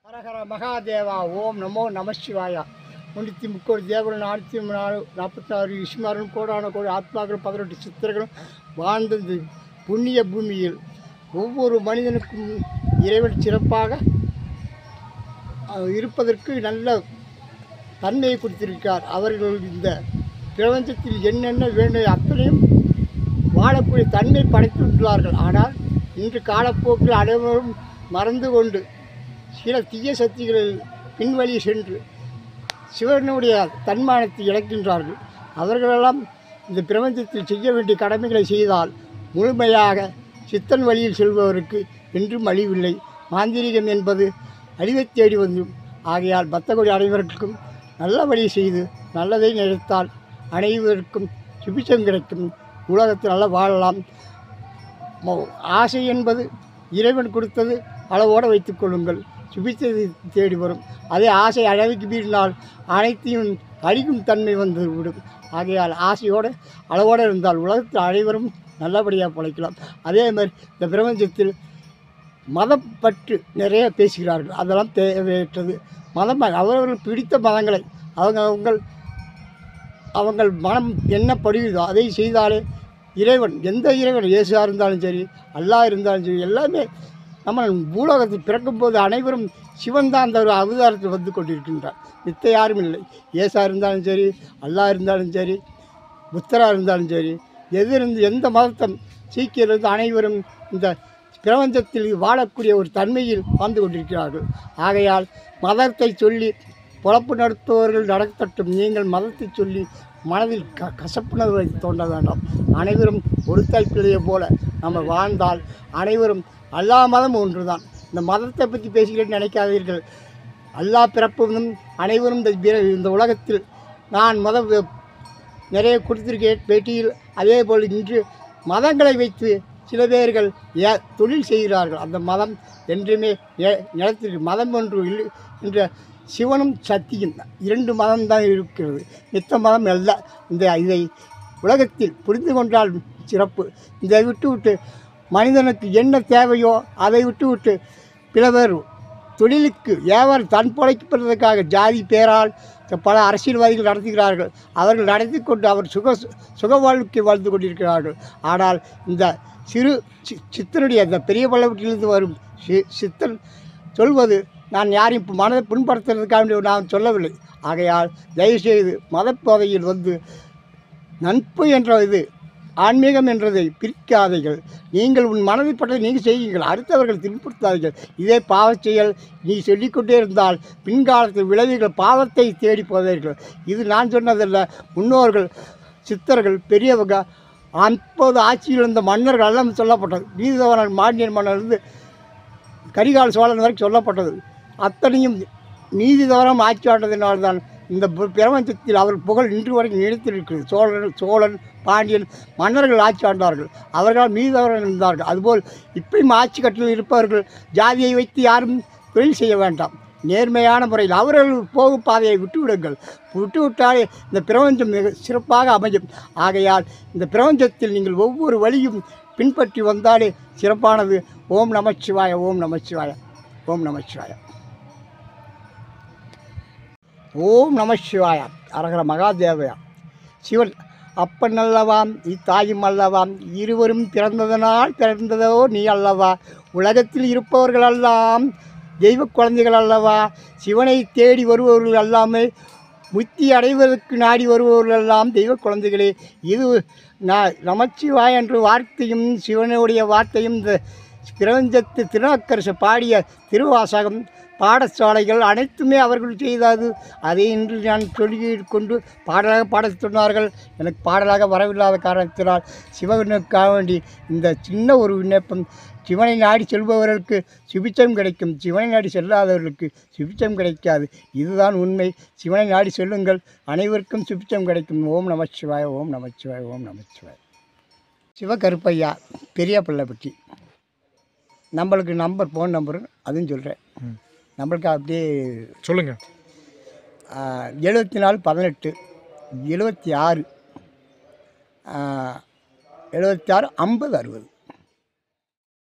ஹரஹர மகாதேவா ஓம் நமோ நமசிவாயா முன்னூற்றி முக்கோடி தேவர்கள் நானூற்றி நாலு நாற்பத்தாறு இஸ்மாரும் கோடான கோடி ஆத்மாக்கள் பதினெட்டு சித்தர்களும் வாழ்ந்த இந்த புண்ணிய பூமியில் ஒவ்வொரு மனிதனுக்கும் இறைவன் சிறப்பாக அஹ், இருப்பதற்கு நல்ல தன்மையை கொடுத்திருக்கார் அவர்கள் இந்த பிரபஞ்சத்தில் என்னென்ன வேண்டும் அத்தனையும் வாழக்கூடிய தன்மை படைத்துள்ளார்கள் ஆனால் இன்று காலப்போக்கில் அனைவரும் மறந்து கொண்டு சில தீய சக்திகளில் பின்வழி சென்று சிவனுடைய தன்மானத்தை இழக்கின்றார்கள் அவர்களெல்லாம் இந்த பிரபஞ்சத்தில் செய்ய வேண்டிய கடமைகளை செய்தால் முழுமையாக சித்தன் வழியில் செல்பவருக்கு என்றும் அழிவில்லை மாந்திரீகம் என்பது அழிவைத் தேடி வந்தும் ஆகையால் பக்தகோடி அனைவருக்கும் நல்ல வழி செய்து நல்லதை நினைத்தால் அனைவருக்கும் சுபிச்சம் கிடைக்கும் உலகத்தில் நல்லா வாழலாம் மோ- ஆசை என்பது இறைவன் கொடுத்தது அளவோடு வைத்துக் கொள்ளுங்கள் சுபித்ததை தேடி வரும் அதே ஆசை அளவுக்கு மீறினால் அனைத்தையும் அழிக்கும் தன்மை வந்து விடும் ஆகையால் ஆசையோடு அளவோடு இருந்தால் உலகத்தில் அனைவரும் நல்லபடியாக பிழைக்கலாம் அதே மாதிரி இந்த பிரபஞ்சத்தில் மதப்பற்று நிறைய பேசுகிறார்கள் அதெல்லாம் தேவையற்றது மதம் அவர்கள் பிடித்த மதங்களை அவங்க அவங்கள் அவங்கள் மனம் என்ன படுகிறதோ அதை செய்தாலே இறைவன் எந்த இறைவன் இயேசுவாக இருந்தாலும் சரி அல்லாஹ் இருந்தாலும் சரி எல்லாமே நம்ம பூலோகத்தில் பிறக்கும்போது அனைவரும் சிவன் தான் அந்த ஒரு அவதாரத்தில் வந்து கொண்டிருக்கின்றார் மித்த யாரும் இல்லை இயேசா இருந்தாலும் சரி அல்லாஹ் இருந்தாலும் சரி புத்தராக இருந்தாலும் சரி எது இருந்து எந்த மதத்தம் சீக்கியர் அனைவரும் இந்த பிரபஞ்சத்தில் வாழக்கூடிய ஒரு தன்மையில் வாழ்ந்து கொண்டிருக்கிறார்கள் ஆகையால் மதத்தை சொல்லி பொழப்பு நடத்துபவர்கள் நடத்தட்டும் நீங்கள் மதத்தை சொல்லி மனதில் க கசப்புணர்வை தோன்ற வேண்டாம் அனைவரும் ஒரு பிள்ளையை போல நம்ம வாழ்ந்தால் அனைவரும் எல்லா மதம் ஒன்றுதான் இந்த மதத்தை பற்றி பேசுகிறேன்னு நினைக்காதீர்கள் எல்லா பிறப்பும் அனைவரும் இந்த பிற- இந்த உலகத்தில் நான் மத வே- நிறைய கொடுத்திருக்கேன் பேட்டியில் அதே போல் இன்று மதங்களை வைத்து சில பேர்கள் ஏ தொழில் செய்கிறார்கள் அந்த மதம் என்றுமே நி- நிலத்திற்கு மதம் ஒன்று இல்லை என்ற சிவனும் சக்தியும் இரண்டு மதம் தான் இருக்கிறது மித்த மதம் அல்ல இந்த இதை உலகத்தில் புரிந்து கொண்டால் சிறப்பு இதை விட்டு விட்டு மனிதனுக்கு என்ன தேவையோ அதை விட்டு விட்டு பிற பேர் தொழிலுக்கு வியாபாரம் தன் பிழைப்பதற்காக ஜாதி பேரால் பல அரசியல்வாதிகள் நடத்துகிறார்கள் அவர்கள் நடத்தி கொண்டு அவர் சுக சுக வாழ்க்கை வாழ்ந்து கொண்டிருக்கிறார்கள் ஆனால் இந்த சிறு சி சித்தனுடைய அந்த பெரிய பள்ளவற்றிலிருந்து வரும் சி சித்தன் சொல்வது நான் யாரையும் இப்ப மனதை புண்படுத்துறதுக்காக வேண்டி நான் சொல்லவில்லை ஆகையால் தயவுசெய்து மதப்போதையில் வந்து நட்பு என்ற இது ஆன்மீகம் என்றதை பிரிக்காதீர்கள் நீங்கள் உன் மனதை பற்றி நீங்கள் செய்யுங்கள் அடுத்தவர்கள் துன்புறுத்தாதீர்கள் இதே பாவச் செயல் நீ சொல்லிக்கொண்டே இருந்தால் பின்காலத்தில் விளைவுகள் பாவத்தை தேடி போவீர்கள் இது நான் சொன்னதல்ல முன்னோர்கள் சித்தர்கள் பெரியவங்க அப்போது ஆட்சியில் இருந்த மன்னர்கள் எல்லாம் சொல்லப்பட்டது நீதிதவனர் மாண்டியன் மன்னர்ந்து கரிகால சோழன் வரைக்கும் சொல்லப்பட்டது அத்தனையும் நீதி தவறாமல் ஆட்சி ஆண்டதினால்தான் இந்த பு- பிரபஞ்சத்தில் அவர் புகழ் இன்று வரைக்கும் நீடித்திருக்கிறது சோழன் சோழன் பாண்டியன் மன்னர்கள் ஆட்சி ஆண்டார்கள் அவர்களால் மீதி தவறாக இருந்தார்கள் அதுபோல் இப்பயும் ஆட்சி கட்டில் இருப்பவர்கள் ஜாதியை வைத்து யாரும் தொழில் செய்ய வேண்டாம் நேர்மையான முறையில் அவர்கள் போகும் பாதையை விட்டுவிடுங்கள் விட்டுவிட்டாலே இந்த பிரபஞ்சம் மிக சிறப்பாக அமையும் ஆகையால் இந்த பிரபஞ்சத்தில் நீங்கள் ஒவ்வொரு வழியும் பின்பற்றி வந்தாலே சிறப்பானது ஓம் நமச்சிவாய ஓம் நமச்சிவாய ஓம் நமச்சிவாய ஓம் நமசிவாய அரகர மகாதேவயா சிவன் அப்பன் அல்லவாம் இத்தாயும் அல்லவாம் இருவரும் பிறந்ததனால் பிறந்ததோ நீ அல்லவா உலகத்தில் இருப்பவர்கள் எல்லாம் தெய்வ குழந்தைகள் அல்லவா சிவனை தேடி வருபவர்கள் எல்லாமே முத்தி அடைவதற்கு நாடி வருபவர்கள் எல்லாம் தெய்வ குழந்தைகளே இது நான் நமச்சிவாய் என்ற வார்த்தையும் சிவனுடைய வார்த்தையும் இந்த பிரபஞ்சத்து திருநாக்கரசு பாடிய திருவாசகம் பாடசாலைகள் அனைத்துமே அவர்கள் செய்தது அதை இன்று நான் சொல்லி கொண்டு பாடலாக பாடச் சொன்னார்கள் எனக்கு பாடலாக வரவில்லாத காரணத்தினால் சிவனுக்காக வேண்டி இந்த சின்ன ஒரு விண்ணப்பம் சிவனை நாடி செல்பவர்களுக்கு சுபிச்சம் கிடைக்கும் சிவனை நாடி செல்லாதவர்களுக்கு சுபிச்சம் கிடைக்காது இதுதான் உண்மை சிவனை நாடி செல்லுங்கள் அனைவருக்கும் சுபிச்சம் கிடைக்கும் ஓம் நமச்சிவாய ஓம் நமச்சிவாய ஓம் நமச்சிவாய சிவகருப்பையா பெரிய பிள்ளைப்பட்டி நம்மளுக்கு நம்பர் ஃபோன் நம்பரு அதுவும் சொல்கிறேன் நம்மளுக்கு அப்படியே சொல்லுங்க எழுபத்தி நாலு பதினெட்டு எழுபத்தி ஆறு எழுபத்தி ஆறு ஐம்பது அறுபது